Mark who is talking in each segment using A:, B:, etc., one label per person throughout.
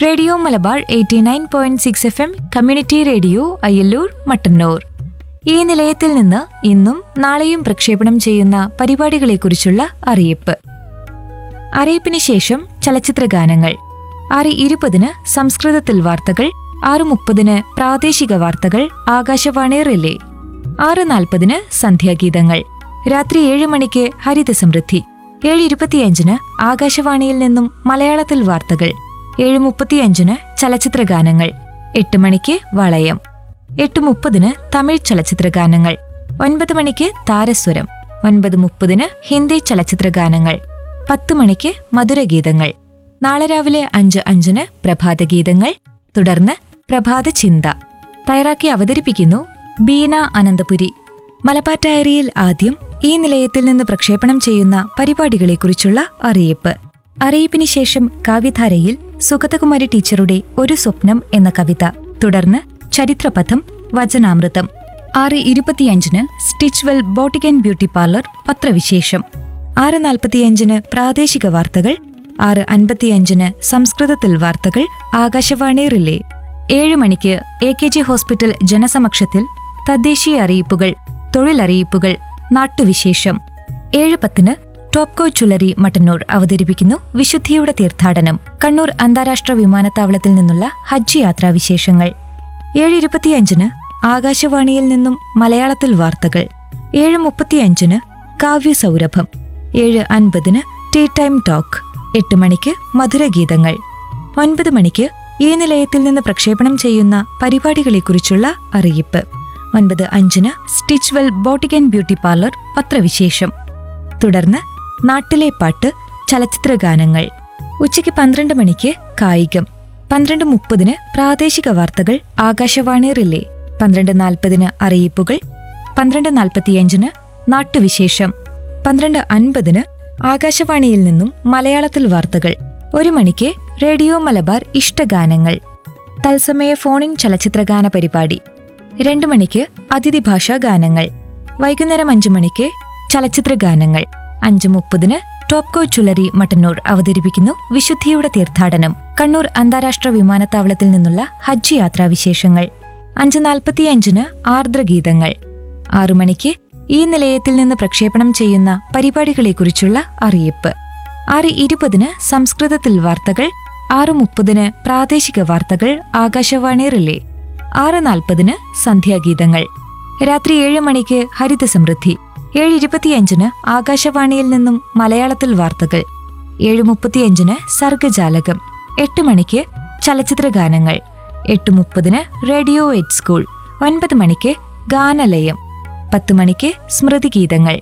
A: radio Malabar eighty nine point six F M community radio Ayyalloor Mattannur ഈ നിലയത്തിൽ നിന്ന് ഇന്നും നാളെയും പ്രക്ഷേപണം ചെയ്യുന്ന പരിപാടികളെക്കുറിച്ചുള്ള അറിയിപ്പ് അറിയിപ്പിന് ശേഷം ചലച്ചിത്ര ഗാനങ്ങൾ ആറ് ഇരുപതിന് സംസ്കൃതത്തിൽ വാർത്തകൾ ആറ് മുപ്പതിന് പ്രാദേശിക വാർത്തകൾ ആകാശവാണി റിലേ ആറ് നാൽപ്പതിന് സന്ധ്യാഗീതങ്ങൾ രാത്രി ഏഴ് മണിക്ക് ഹരിത സമൃദ്ധി ഏഴ് ഇരുപത്തിയഞ്ചിന് ആകാശവാണിയിൽ നിന്നും മലയാളത്തിൽ വാർത്തകൾ ഏഴ് മുപ്പത്തിയഞ്ചിന് ചലച്ചിത്ര ഗാനങ്ങൾ എട്ട് മണിക്ക് വളയം എട്ട് മുപ്പതിന് തമിഴ് ചലച്ചിത്ര ഗാനങ്ങൾ ഒൻപത് മണിക്ക് താരസ്വരം ഒൻപത് മുപ്പതിന് ഹിന്ദി ചലച്ചിത്ര ഗാനങ്ങൾ പത്ത് മണിക്ക് മധുരഗീതങ്ങൾ നാളെ രാവിലെ അഞ്ച് അഞ്ചിന് പ്രഭാതഗീതങ്ങൾ തുടർന്ന് പ്രഭാത ചിന്ത തയ്യാറാക്കി അവതരിപ്പിക്കുന്നു ബീന അനന്തപുരി മലപ്പാറ്റയറിയിൽ ആദ്യം ഈ നിലയത്തിൽ നിന്ന് പ്രക്ഷേപണം ചെയ്യുന്ന പരിപാടികളെക്കുറിച്ചുള്ള അറിയിപ്പ് അറിയിപ്പിന് ശേഷം കാവ്യധാരയിൽ സുഗതകുമാരി ടീച്ചറുടെ ഒരു സ്വപ്നം എന്ന കവിത തുടർന്ന് ചരിത്രപഥം വചനാമൃതം ആറ് ഇരുപത്തിയഞ്ചിന് Stitchwell boutique and beauty parlour പത്രവിശേഷം ആറ് നാൽപ്പത്തിയഞ്ചിന് പ്രാദേശിക വാർത്തകൾ ആറ് അൻപത്തിയഞ്ചിന് സംസ്കൃതത്തിൽ വാർത്തകൾ ആകാശവാണി റിലേ ഏഴ് മണിക്ക് എ കെ ജി ഹോസ്പിറ്റൽ ജനസമക്ഷത്തിൽ തദ്ദേശീയ അറിയിപ്പുകൾ തൊഴിലറിയിപ്പുകൾ നാട്ടുവിശേഷം ഏഴ് പത്തിന് ടോപ്കോ ചുലരി മട്ടന്നൂർ അവതരിപ്പിക്കുന്നു വിശുദ്ധിയുടെ തീർത്ഥാടനം കണ്ണൂർ അന്താരാഷ്ട്ര വിമാനത്താവളത്തിൽ നിന്നുള്ള ഹജ്ജ് യാത്രാ വിശേഷങ്ങൾ ഏഴ് ഇരുപത്തിയഞ്ചിന് ആകാശവാണിയിൽ നിന്നും മലയാളത്തിൽ വാർത്തകൾ ഏഴ് മുപ്പത്തിയഞ്ചിന് കാവ്യസൗരഭം ഏഴ് അൻപതിന് ടീ ടൈം ടോക്ക് എട്ട് മണിക്ക് മധുരഗീതങ്ങൾ ഒൻപത് മണിക്ക് ഈ നിലയത്തിൽ നിന്ന് പ്രക്ഷേപണം ചെയ്യുന്ന പരിപാടികളെക്കുറിച്ചുള്ള അറിയിപ്പ് ഒൻപത് അഞ്ചിന് Stitchwell boutique and beauty parlour പത്രവിശേഷം തുടർന്ന് നാട്ടിലെ പാട്ട് ചലച്ചിത്ര ഗാനങ്ങൾ ഉച്ചയ്ക്ക് പന്ത്രണ്ട് മണിക്ക് കായികം പന്ത്രണ്ട് മുപ്പതിന് പ്രാദേശിക വാർത്തകൾ ആകാശവാണി റിലേ പന്ത്രണ്ട് നാൽപ്പതിന് അറിയിപ്പുകൾ പന്ത്രണ്ട് നാൽപ്പത്തിയഞ്ചിന് നാട്ടുവിശേഷം പന്ത്രണ്ട് അൻപതിന് ആകാശവാണിയിൽ നിന്നും മലയാളത്തിൽ വാർത്തകൾ ഒരു മണിക്ക് റേഡിയോ മലബാർ ഇഷ്ടഗാനങ്ങൾ തത്സമയ ഫോണിൻ ചലച്ചിത്രഗാന പരിപാടി രണ്ടു മണിക്ക് അതിഥി ഭാഷാ ഗാനങ്ങൾ വൈകുന്നേരം അഞ്ചു മണിക്ക് ചലച്ചിത്ര ഗാനങ്ങൾ അഞ്ചു മുപ്പതിന് ടോപ്കോ ചുലരി മട്ടന്നൂർ അവതരിപ്പിക്കുന്നു വിശുദ്ധിയുടെ തീർത്ഥാടനം കണ്ണൂർ അന്താരാഷ്ട്ര വിമാനത്താവളത്തിൽ നിന്നുള്ള ഹജ്ജ് യാത്രാ വിശേഷങ്ങൾ അഞ്ച് നാൽപ്പത്തിയഞ്ചിന് ആർദ്രഗീതങ്ങൾ ആറു മണിക്ക് ഈ നിലയത്തിൽ നിന്ന് പ്രക്ഷേപണം ചെയ്യുന്ന പരിപാടികളെക്കുറിച്ചുള്ള അറിയിപ്പ് ആറ് ഇരുപതിന് സംസ്കൃതത്തിൽ വാർത്തകൾ ആറ് മുപ്പതിന് പ്രാദേശിക വാർത്തകൾ ആകാശവാണി റിലേ ആറ് നാൽപ്പതിന് സന്ധ്യാഗീതങ്ങൾ രാത്രി ഏഴ് മണിക്ക് ഹരിത സമൃദ്ധി ഏഴ് ഇരുപത്തിയഞ്ചിന് ആകാശവാണിയിൽ നിന്നും മലയാളത്തിൽ വാർത്തകൾ ഏഴ് മുപ്പത്തിയഞ്ചിന് സർഗജാലകം എട്ട് മണിക്ക് ചലച്ചിത്ര ഗാനങ്ങൾ എട്ട് മുപ്പതിന് റേഡിയോ എയ്റ്റ് സ്കൂൾ ഒൻപത് മണിക്ക് ഗാനലയം പത്ത് മണിക്ക് സ്മൃതിഗീതങ്ങൾ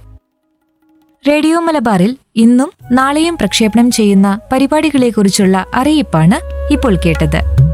A: റേഡിയോ മലബാറിൽ ഇന്നും നാളെയും പ്രക്ഷേപണം ചെയ്യുന്ന പരിപാടികളെക്കുറിച്ചുള്ള അറിയിപ്പാണ് ഇപ്പോൾ കേട്ടത്